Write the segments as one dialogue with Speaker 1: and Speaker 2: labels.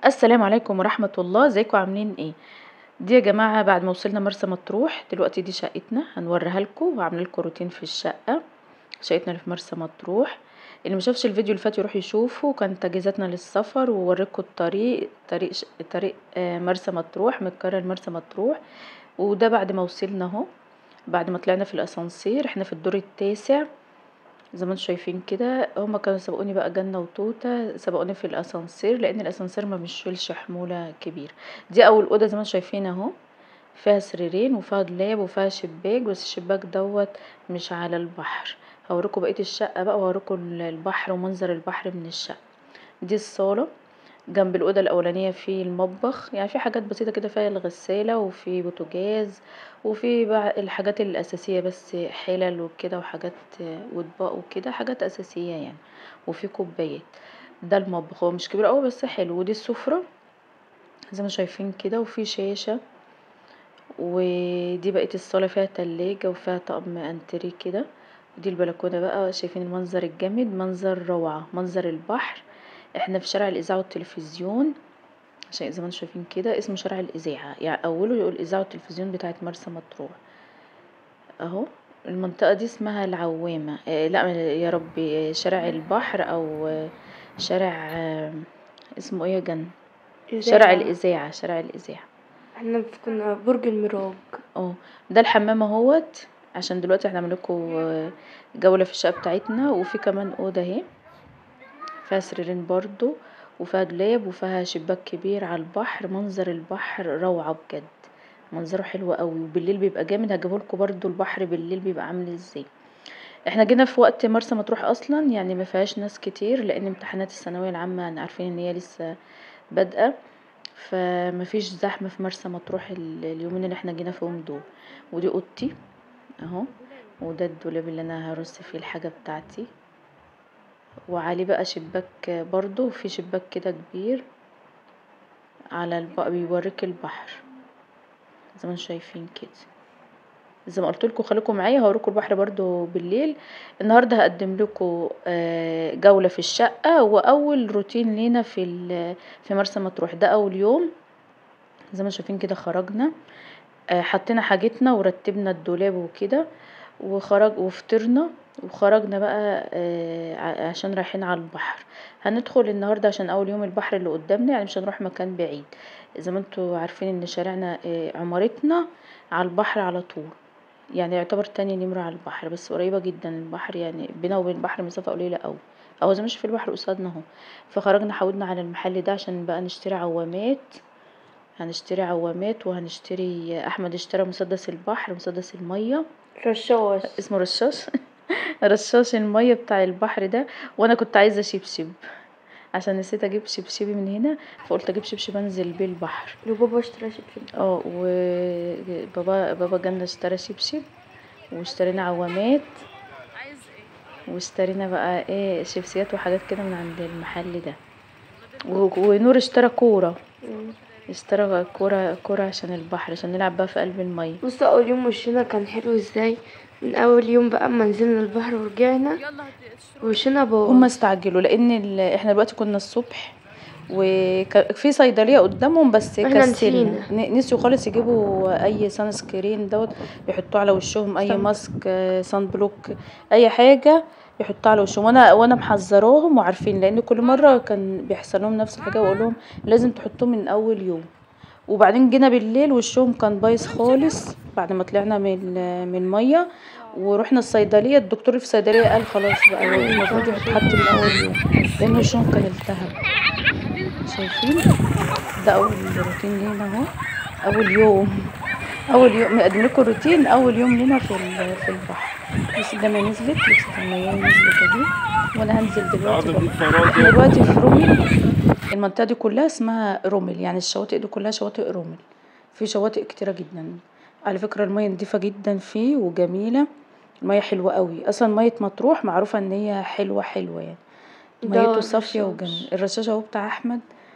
Speaker 1: السلام عليكم ورحمة الله ازيكم عاملين ايه دي يا جماعة بعد ما وصلنا مرسى مطروح دلوقتي دي شقتنا هنوريها لكم وعامله لكم روتين في الشقة شقتنا اللي في مرسى مطروح اللي مشافش الفيديو اللي فات يروح يشوفه كان تجهيزاتنا للسفر ووريكم الطريق طريق ش... طريق آه مرسى مطروح من القاهرة لمرسى مطروح وده بعد ما وصلنا اهو بعد ما طلعنا في الاسانسير احنا في الدور التاسع زي ما انتم شايفين كده هما كانوا سبقوني بقى جنة وتوتة سبقوني في الاسانسير لان الاسانسير ما بيشيلش حمولة كبيرة دي اول اوضة زي ما انتم شايفين اهو فيها سريرين وفيها دولاب وفيها شباك بس الشباك دوت مش على البحر هوريكم بقية الشقة بقى وهوريكم البحر ومنظر البحر من الشقة دي الصالة جنب الأوضة الأولانية في المطبخ يعني في حاجات بسيطة كده فيها الغسالة وفي بوتاجاز وفي بقى الحاجات الأساسية بس حلل وكده وحاجات واطباق وكده حاجات أساسية يعني وفي كوبايات ده المطبخ هو مش كبير اوي بس حلو ودي السفرة زي ما شايفين كده وفي شاشة ودي بقية الصالة فيها تلاجة وفيها طقم انتريه كده ودي البلكونة بقى شايفين المنظر الجامد منظر روعة منظر البحر احنا في شارع الإذاعة والتلفزيون عشان زي ما انتم شايفين كده اسمه شارع الإذاعة يعني أوله يقول الإذاعة والتلفزيون بتاعة مرسى مطروح اهو المنطقة دي اسمها العوامة اه لا يا ربي شارع البحر أو شارع اسمه ايه يا جنة شارع الإذاعة شارع الإذاعة
Speaker 2: احنا كنا برج الميراج
Speaker 1: اه ده الحمام اهوت عشان دلوقتي احنا عاملكوا جولة في الشقة بتاعتنا وفي كمان أوضة اهي فيها سريرين برضو وفيها دولاب وفيها شباك كبير على البحر منظر البحر روعة بجد منظره حلو قوي وبالليل بيبقى جامد هجيبهولكوا برضو البحر بالليل بيبقى عامل ازاي احنا جينا في وقت مرسى مطروح اصلا يعني مفيهاش ناس كتير لان امتحانات الثانوية العامة عارفين ان هي لسه بادئة فمفيش زحمة في مرسى مطروح اليومين اللي احنا جينا فيهم دول ودي اوضتي اهو وده الدولاب اللي انا هرص فيه الحاجة بتاعتي وعليه بقى شباك برضو في شباك كده كبير على الب... بيوريك البحر زي ما انتم شايفين كده زي ما قلتلكوا خليكم معايا هوريكم البحر برضو بالليل النهارده هقدم لكم جولة في الشقة واول روتين لينا في في مرسى مطروح ده اول يوم زي ما شايفين كده خرجنا حطينا حاجتنا ورتبنا الدولاب وكده وخرج وفطرنا وخرجنا بقى عشان رايحين على البحر هندخل النهارده عشان اول يوم البحر اللي قدامنا يعني مش هنروح مكان بعيد زي ما انتوا عارفين ان شارعنا عمارتنا على البحر على طول يعني يعتبر تاني نمرة على البحر بس قريبة جدا البحر يعني بينا وبين البحر مسافة قليلة اوي اهو زي ما في البحر قصادنا اهو فخرجنا حودنا على المحل ده عشان بقى نشتري عوامات هنشتري عوامات وهنشتري احمد اشترى مسدس البحر مسدس المية
Speaker 2: رشاش
Speaker 1: اسمه رشاش رشاش المية بتاع البحر ده وانا كنت عايزة شبشب عشان نسيت اجيب شبشبي من هنا فقلت اجيب شبشب انزل بيه البحر
Speaker 2: وبابا اشترى شبشب
Speaker 1: اه وبابا بابا جالنا اشترى شبشب واشترينا عوامات واشترينا بقى ايه شيبسيات وحاجات كده من عند المحل ده ونور اشترى كورة اشترى كورة كورة عشان البحر عشان نلعب بقى في قلب المية
Speaker 2: بصوا اول يوم وشنا كان حلو ازاي من اول يوم بقى اما نزلنا البحر ورجعنا وشنا باظ
Speaker 1: هما استعجلوا لان احنا دلوقتي كنا الصبح وفي صيدليه قدامهم بس كسلنا نسيوا خالص يجيبوا اي سان سكرين دوت يحطوه على وشهم اي ماسك سان بلوك اي حاجه يحطوها على وشهم وانا وانا محذراهم وعارفين لان كل مره كان بيحصل لهم نفس الحاجه واقول لهم لازم تحطوه من اول يوم وبعدين جينا بالليل وشهم كان بايظ خالص بعد ما طلعنا من من الميه ورحنا الصيدليه الدكتور في الصيدليه قال خلاص بقى المفروض يتحط من اول يوم لان وشهم كان التهب شايفين ده اول روتين لينا اهو اول يوم اول يوم مقدم لكم روتين اول يوم لينا في في البحر بس الدمية نزلت لبست المياه نزلت اهي وانا هنزل دلوقتي احنا دلوقتي في رومل المنطقة دي كلها اسمها رومل يعني الشواطئ دي كلها شواطئ رومل في شواطئ كتيرة جدا على فكرة المية نضيفة جدا فيه وجميلة المية حلوة قوي اصلا مية مطروح معروفة ان هي حلوة حلوة يعني ميته صافية وجميلة الرشاش اهو بتاع احمد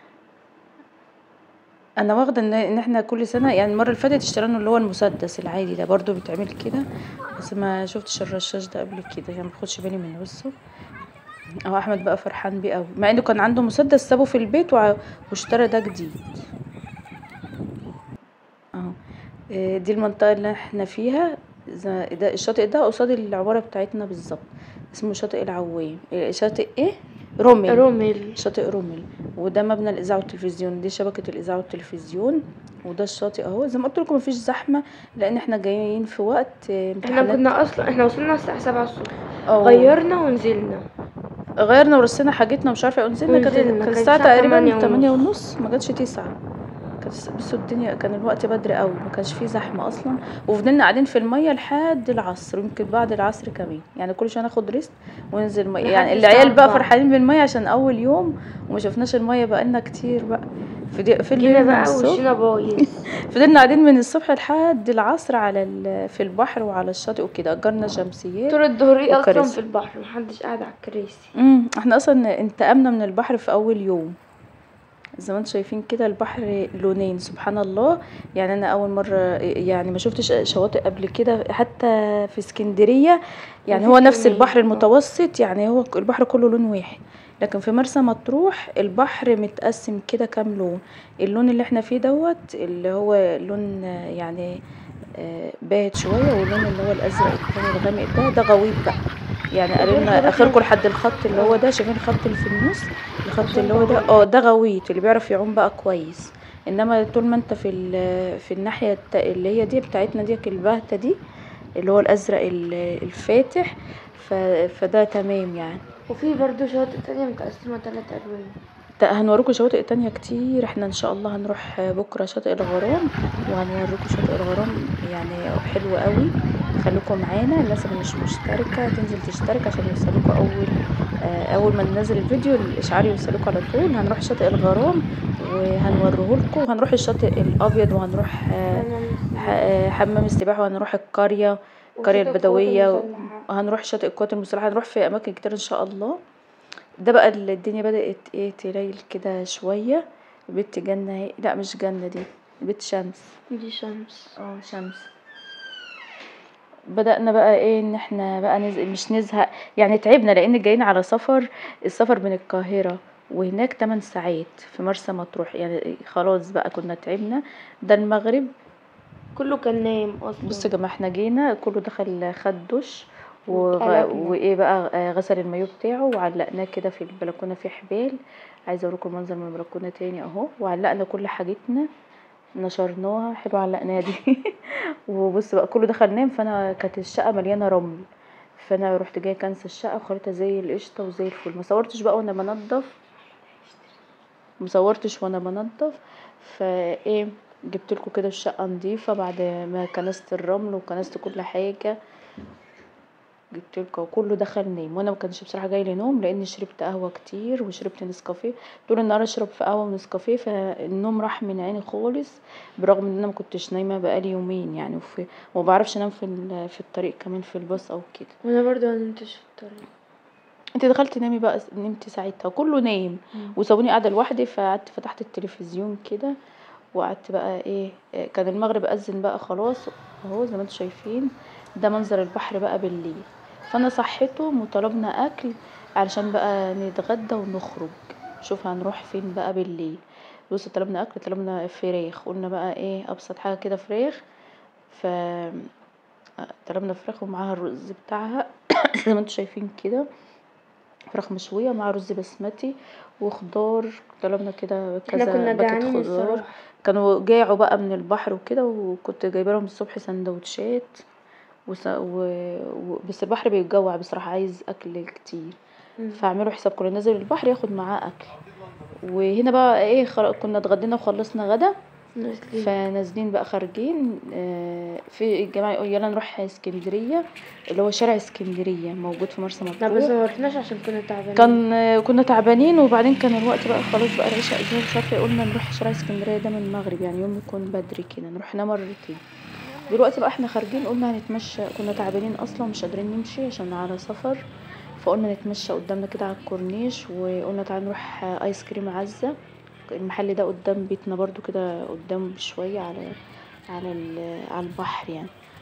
Speaker 1: انا واخده ان ان احنا كل سنه يعني المره اللي فاتت اشترينا اللي هو المسدس العادي ده برضو بيتعمل كده بس ما شفتش الرشاش ده قبل كده يعني ما باخدش بالي منه بصوا اهو احمد بقى فرحان بيه قوي مع انه كان عنده مسدس سابه في البيت وع- واشترى ده جديد اهو إيه دي المنطقة اللي احنا فيها ز- ده الشاطئ ده قصاد العمارة بتاعتنا بالظبط اسمه شاطئ العوام إيه، شاطئ ايه رومل
Speaker 2: رومل
Speaker 1: شاطئ رومل وده مبنى الاذاعه والتلفزيون دي شبكه الاذاعه والتلفزيون وده الشاطئ اهو زي ما قلت لكم مفيش زحمه لان احنا جايين في وقت آه،
Speaker 2: احنا
Speaker 1: امتحانات
Speaker 2: كنا اصلا احنا وصلنا الساعة سبعة الصبح
Speaker 1: أو
Speaker 2: غيرنا ونزلنا
Speaker 1: غيرنا ورسينا حاجتنا ومش عارفه إيه، ونزلنا كانت
Speaker 2: ونزلنا.
Speaker 1: كانت
Speaker 2: كانت
Speaker 1: الساعه
Speaker 2: الساعة
Speaker 1: تقريبا
Speaker 2: تمانية
Speaker 1: 8
Speaker 2: ونص.
Speaker 1: ونص ما جاتش 9 كانت بصوا الدنيا كان الوقت بدري قوي ما كانش فيه زحمه اصلا وفضلنا قاعدين في الميه لحد العصر يمكن بعد العصر كمان يعني كل شويه ناخد ريست وننزل ميه
Speaker 2: لحد
Speaker 1: يعني
Speaker 2: الساعة
Speaker 1: العيال بقى
Speaker 2: أربعة.
Speaker 1: فرحانين بالميه عشان اول يوم وما شفناش الميه بقالنا كتير بقى في دي في
Speaker 2: جينا
Speaker 1: الليل من
Speaker 2: بقى
Speaker 1: الصبح
Speaker 2: وشنا بايظ
Speaker 1: فضلنا قاعدين من الصبح لحد العصر على ال- في البحر وعلى الشاطئ وكده اجرنا شمسيات
Speaker 2: طول الظهرية اصلا
Speaker 1: وكراسي.
Speaker 2: في البحر محدش قاعد على الكراسي
Speaker 1: امم احنا اصلا انتقمنا من البحر في اول يوم زي ما انتم شايفين كده البحر لونين سبحان الله يعني انا اول مره يعني ما شفتش شواطئ قبل كده حتى في اسكندريه يعني هو
Speaker 2: مفيش
Speaker 1: نفس
Speaker 2: كمية.
Speaker 1: البحر المتوسط يعني هو البحر كله لون واحد لكن في مرسى مطروح البحر متقسم كده كام لون اللون اللي احنا فيه دوت اللي هو لون آه، يعني آه، باهت شويه واللون اللي هو الازرق التاني الغامق ده ده غويط بقى يعني قالوا لنا اخركم لحد الخط اللي هو ده شايفين الخط اللي في النص الخط اللي هو ده اه ده غويط اللي بيعرف يعوم بقى كويس انما طول ما انت في ال- في الناحيه الت- اللي هي دي بتاعتنا دي البهته دي اللي هو الازرق ال- الفاتح ف- فده تمام يعني
Speaker 2: وفي برضو شواطئ تانية متقسمة تلات ألوان
Speaker 1: تا- هنوريكم شواطئ تانية كتير احنا ان شاء الله هنروح بكرة شاطئ الغرام وهنوريكم شاطئ الغرام يعني حلو قوي خليكم معانا الناس اللي مش مشتركة تنزل تشترك عشان يوصلوكوا اول آه، اول ما ننزل الفيديو الاشعار يوصلوكوا على طول هنروح شاطئ الغرام وهنوريهولكوا وهنروح الشاطئ الابيض وهنروح آه، ح- آه، حمام السباحة وهنروح القرية القرية
Speaker 2: وشاطئ
Speaker 1: البدوية
Speaker 2: القوات المسلحة.
Speaker 1: وهنروح شاطئ القوات المسلحة هنروح في أماكن كتير إن شاء الله ده بقى ال- الدنيا بدأت ايه تليل كده شوية البت جنة اهي لا مش جنة دي البت شمس
Speaker 2: دي شمس
Speaker 1: اه شمس بدأنا بقى ايه ان احنا بقى نز... مش نزهق يعني تعبنا لان جايين على سفر السفر من القاهرة وهناك 8 ساعات في مرسى مطروح يعني خلاص بقى كنا تعبنا ده المغرب
Speaker 2: كله كان نايم أصلا
Speaker 1: بصوا يا جماعه احنا جينا كله دخل خد دش وغ...
Speaker 2: واتقلبنا.
Speaker 1: وايه بقى آه، غسل المايو بتاعه وعلقناه كده في البلكونه في حبال عايزه اوريكم المنظر من البلكونه تاني اهو وعلقنا كل حاجتنا نشرناها حلو علقناها دي وبص بقى كله دخل نام فانا كانت الشقه مليانه رمل فانا رحت جايه كنسل الشقه وخليتها زي القشطه وزي الفل ما صورتش بقى وانا بنضف مصورتش وانا بنضف فايه جبت لكم كده الشقه نظيفه بعد ما كنست الرمل وكنست كل حاجه جبت لكم وكله دخل نام وانا ما كانش بصراحه جاي لي نوم لاني شربت قهوه كتير وشربت نسكافيه طول النهار اشرب في قهوه ونسكافيه فالنوم راح من عيني خالص برغم ان انا ما كنتش نايمه بقالي يومين يعني وفي وما بعرفش انام في ال- في الطريق كمان في الباص او كده
Speaker 2: وأنا برضو منمتش في الطريق
Speaker 1: انت دخلت نامي بقى نمت ساعتها كله نايم وسابوني قاعده لوحدي فقعدت فتحت التلفزيون كده وقعدت بقى ايه آه، كان المغرب اذن بقى خلاص اهو زي ما انتم شايفين ده منظر البحر بقى بالليل فانا صحيتهم وطلبنا اكل علشان بقى نتغدى ونخرج شوف هنروح فين بقى بالليل بص طلبنا اكل طلبنا فراخ قلنا بقى ايه ابسط حاجه كده فراخ ف طلبنا فراخ ومعاها الرز بتاعها زي ما انتم شايفين كده فراخ مشوية مع رز بسمتي وخضار طلبنا كده
Speaker 2: احنا
Speaker 1: كذا
Speaker 2: كنا
Speaker 1: باكت
Speaker 2: جعانين
Speaker 1: خضار
Speaker 2: الصراحة
Speaker 1: كانوا جاعوا بقى من البحر وكده وكنت جايبه لهم الصبح سندوتشات وس... و... و... بس البحر بيتجوع بصراحة عايز أكل كتير
Speaker 2: مم.
Speaker 1: فاعملوا حسابكم اللي نازل البحر ياخد معاه أكل وهنا بقى ايه خل... كنا اتغدينا وخلصنا غدا
Speaker 2: نازلين
Speaker 1: فنازلين بقى خارجين آه، في الجماعة يقول يلا نروح اسكندرية اللي هو شارع اسكندرية موجود في مرسى
Speaker 2: لا بس
Speaker 1: مطروح
Speaker 2: ما رحناش عشان كنا تعبانين
Speaker 1: كان آه، كنا تعبانين وبعدين كان الوقت بقى خلاص بقى العشاء زي مش عارفة قلنا نروح شارع اسكندرية ده من المغرب يعني يوم يكون بدري كده نروحنا مرتين دلوقتي بقى احنا خارجين قلنا هنتمشى كنا تعبانين اصلا مش قادرين نمشي عشان على سفر فقلنا نتمشى قدامنا كده على الكورنيش وقلنا تعالى نروح آه، ايس كريم عزة المحل ده قدام بيتنا برضو كده قدام بشوية على على ال- على البحر يعني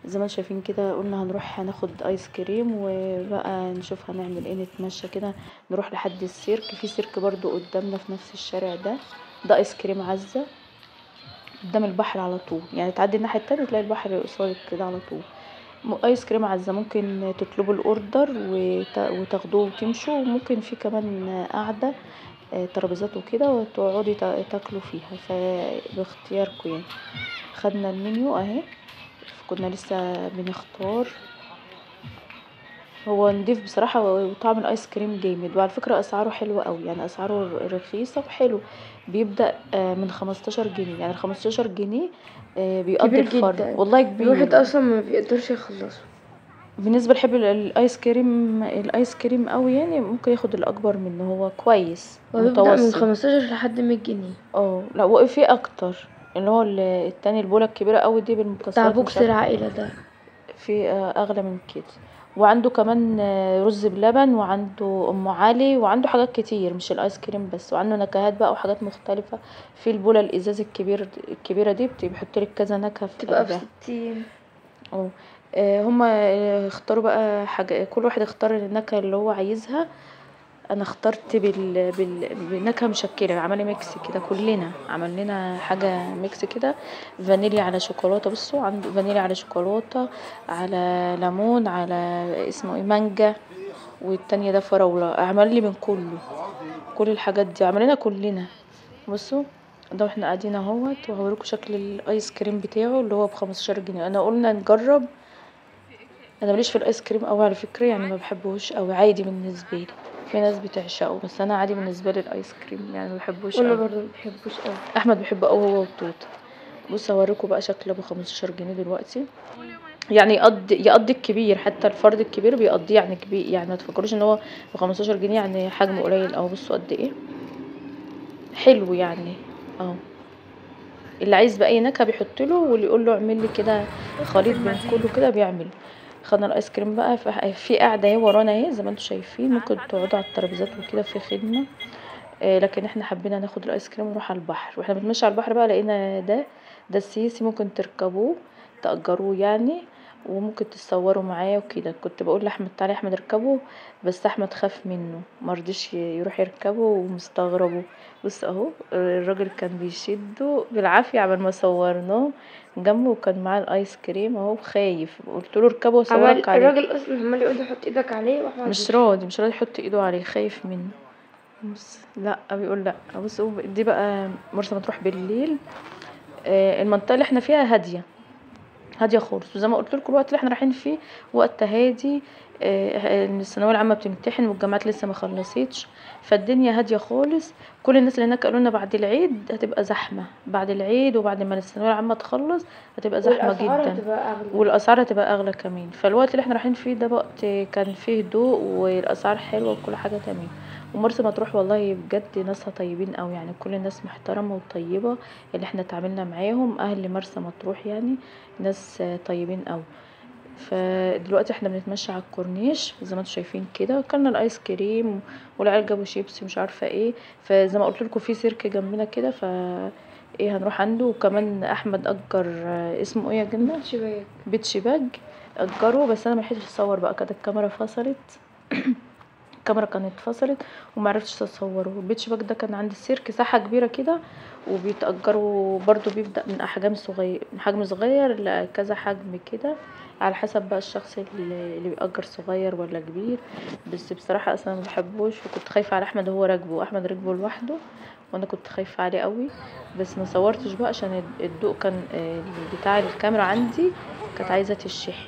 Speaker 1: زي ما انتم شايفين كده قلنا هنروح هناخد ايس كريم وبقى نشوف هنعمل ايه نتمشى كده نروح لحد السيرك في سيرك برضو قدامنا في نفس الشارع ده ده ايس كريم عزة قدام البحر على طول يعني تعدي الناحية التانية تلاقي البحر قصادك كده على طول م- ايس كريم عزة ممكن تطلبوا الاوردر وت- وتاخدوه وتمشوا وممكن في كمان قعدة آه، ترابيزات وكده وتقعدي تا- تاكلوا فيها فباختياركم يعني خدنا المنيو اهي كنا لسه بنختار هو نضيف بصراحة وطعم الايس كريم جامد وعلى فكرة اسعاره حلوة قوي يعني اسعاره رخيصة وحلو بيبدأ آه، من خمستاشر جنيه يعني خمستاشر جنيه آه، بيقضي
Speaker 2: كبير
Speaker 1: الفرد
Speaker 2: جدا.
Speaker 1: والله كبير
Speaker 2: الواحد اصلا ما بيقدرش يخلصه
Speaker 1: بالنسبة لحب ال- الايس كريم الايس كريم قوي يعني ممكن ياخد الاكبر منه هو كويس
Speaker 2: هو بيبدأ من
Speaker 1: متوسط
Speaker 2: خمستاشر لحد مية جنيه
Speaker 1: اه لا وفي اكتر اللي هو ال- التاني البولة الكبيرة قوي دي
Speaker 2: بتاع
Speaker 1: بالمكسرات
Speaker 2: بوكس
Speaker 1: مش عارفة
Speaker 2: العائلة ده
Speaker 1: في آه، اغلى من كده وعنده كمان آه، رز بلبن وعنده ام علي وعنده حاجات كتير مش الايس كريم بس وعنده نكهات بقى وحاجات مختلفة في البولة الازاز الكبير الكبيرة دي بت- بيحط لك كذا نكهة في
Speaker 2: تبقى
Speaker 1: قلبها
Speaker 2: بستين
Speaker 1: اه آه، هما آه، اختاروا بقى حاجة كل واحد اختار النكهة اللي هو عايزها انا اخترت بال... بال... بنكهه مشكله عملي ميكس كده كلنا عمل لنا حاجه ميكس كده فانيليا على شوكولاته بصوا عنده فانيليا على شوكولاته على ليمون على اسمه ايه مانجا والتانية ده فراوله عمل لي من كله كل الحاجات دي عمل لنا كلنا بصوا ده واحنا قاعدين اهوت وهوريكم شكل الايس كريم بتاعه اللي هو بخمستاشر جنيه انا قلنا نجرب انا ماليش في الايس كريم قوي على فكره يعني ما بحبهوش قوي عادي بالنسبه لي في ناس بتعشقه بس انا عادي بالنسبه لي الايس كريم يعني ما بحبوش
Speaker 2: وانا
Speaker 1: قوي
Speaker 2: برضه مبحبوش اوي
Speaker 1: احمد بيحبه قوي هو والتوت بص هوريكم بقى شكله ب 15 جنيه دلوقتي يعني يقضي يقضي الكبير حتى الفرد الكبير بيقضيه يعني كبير يعني ما تفكروش ان هو ب 15 جنيه يعني حجمه قليل اهو بصوا قد ايه حلو يعني اهو اللي عايز بقى اي نكهه بيحط له واللي يقول له اعمل لي كده خليط بين كله كده بيعمل خدنا الايس كريم بقى ف- في قاعده اهي ورانا اهي زي ما انتم شايفين ممكن تقعدوا على الترابيزات وكده في خدمه آه، لكن احنا حبينا ناخد الايس كريم ونروح على البحر واحنا بنتمشى على البحر بقى لقينا ده ده السيسي ممكن تركبوه تأجروه يعني وممكن تتصوروا معاه وكده كنت بقول لاحمد تعالى يا احمد اركبه بس احمد خاف منه مرضيش ي- يروح يركبه ومستغربه بص اهو الراجل كان بيشده بالعافيه عمل ما صورناه جنبه وكان معاه الايس كريم اهو خايف قلت له اركبه
Speaker 2: عمال
Speaker 1: واصورك عليه
Speaker 2: الراجل اصلا عمال يقول لي حط ايدك عليه واحمد
Speaker 1: مش راضي مش راضي يحط ايده عليه خايف منه بص لا بيقول لا بص هو دي بقى مرسى مطروح بالليل آه، المنطقه اللي احنا فيها هاديه هاديه خالص وزي ما قلت لكم الوقت اللي احنا رايحين فيه وقت هادي آه، إن الثانويه العامه بتمتحن والجامعات لسه ما خلصتش فالدنيا هاديه خالص كل الناس اللي هناك قالوا لنا بعد العيد هتبقى زحمه بعد العيد وبعد ما الثانويه العامه تخلص هتبقى زحمه
Speaker 2: والأسعار
Speaker 1: جدا
Speaker 2: هتبقى أغلى
Speaker 1: والاسعار هتبقى اغلى كمان فالوقت اللي احنا رايحين فيه ده وقت كان فيه هدوء والاسعار حلوه وكل حاجه تمام ومرسى مطروح والله بجد ناسها طيبين قوي يعني كل الناس محترمه وطيبه اللي احنا اتعاملنا معاهم اهل مرسى مطروح يعني ناس طيبين قوي فدلوقتي احنا بنتمشى على الكورنيش زي ما انتم شايفين كده اكلنا الايس كريم والعيال جابوا شيبسي مش عارفه ايه فزي ما قلت لكم في سيرك جنبنا كده ف ايه هنروح عنده وكمان احمد اجر آه، اسمه ايه يا جنة
Speaker 2: شباب
Speaker 1: بيت شباك اجره بس انا ملحقتش اصور بقى كانت الكاميرا فصلت الكاميرا كانت فصلت ومعرفتش اصوره بيت شباك ده كان عند السيرك ساحه كبيره كده وبيتأجروا برضو بيبدأ من أحجام صغير من حجم صغير لكذا حجم كده على حسب بقى الشخص اللي اللي بيأجر صغير ولا كبير بس بصراحة أصلا ما بحبوش وكنت خايفة على أحمد وهو راكبه أحمد راكبه لوحده وأنا كنت خايفة عليه قوي بس ما صورتش بقى عشان الد- الضوء كان آه، بتاع الكاميرا عندي كانت عايزة تشحن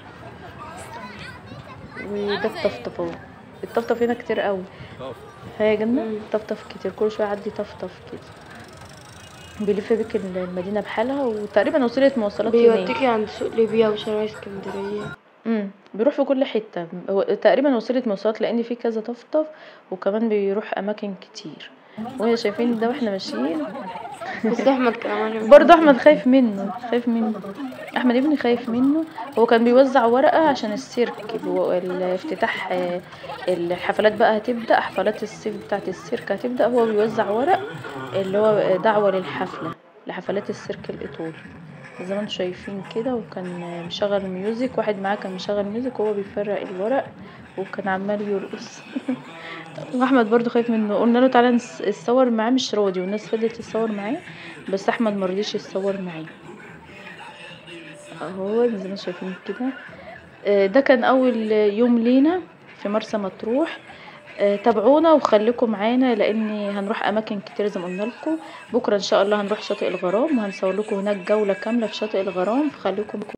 Speaker 1: وده الطفطف اهو الطفطف هنا كتير قوي ها يا جنة
Speaker 2: مم.
Speaker 1: طفطف كتير كل شوية يعدي طفطف كده بيلف بيك المدينة بحالها وتقريبا وسيلة مواصلات هناك
Speaker 2: بيوديكي عند سوق ليبيا وشارع اسكندرية
Speaker 1: امم بيروح في كل حتة هو تقريبا وسيلة مواصلات لأن في كذا طفطف وكمان بيروح أماكن كتير وهي شايفين ده واحنا ماشيين
Speaker 2: بس احمد كان عمال
Speaker 1: برضه احمد خايف منه خايف منه احمد ابني خايف منه هو كان بيوزع ورقه عشان السيرك هو الافتتاح آه، الحفلات بقى هتبدا حفلات الصيف بتاعه السيرك هتبدا هو بيوزع ورق اللي هو دعوه للحفله لحفلات السيرك الايطالي زي ما انتوا شايفين كده وكان مشغل ميوزك واحد معاه كان مشغل ميوزك وهو بيفرق الورق وكان عمال يرقص واحمد برضو خايف منه قلنا له تعالى نتصور معاه مش راضي والناس فضلت تتصور معاه بس احمد مرضيش يتصور معاه اهو زي ما شايفين كده آه، ده كان اول يوم لينا في مرسى مطروح آه، تابعونا وخليكم معانا لان هنروح اماكن كتير زي ما قلنا لكم بكره ان شاء الله هنروح شاطئ الغرام وهنصور لكم هناك جوله كامله في شاطئ الغرام فخليكم